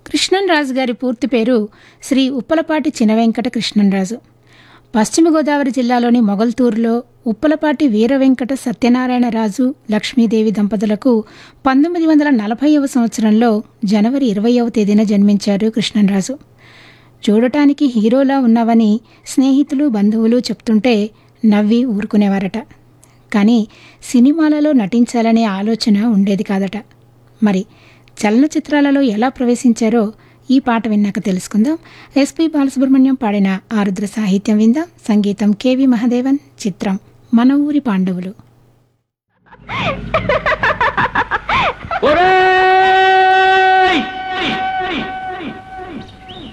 కృష్ణన్రాజు గారి పూర్తి పేరు శ్రీ ఉప్పలపాటి చినవెంకట కృష్ణన్రాజు పశ్చిమ గోదావరి జిల్లాలోని మొగల్తూరులో ఉప్పలపాటి వీర వెంకట సత్యనారాయణరాజు లక్ష్మీదేవి దంపతులకు పంతొమ్మిది వందల నలభైవ సంవత్సరంలో జనవరి ఇరవయవ తేదీన జన్మించారు కృష్ణన్రాజు చూడటానికి హీరోలా ఉన్నావని స్నేహితులు బంధువులు చెప్తుంటే నవ్వి ఊరుకునేవారట కానీ సినిమాలలో నటించాలనే ఆలోచన ఉండేది కాదట మరి చలనచిత్రాలలో ఎలా ప్రవేశించారో ఈ పాట విన్నాక తెలుసుకుందాం ఎస్పి బాలసుబ్రహ్మణ్యం పాడిన ఆరుద్ర సాహిత్యం విందాం సంగీతం కెవి మహదేవన్ చిత్రం మన ఊరి పాండవులు ఒరేయ్!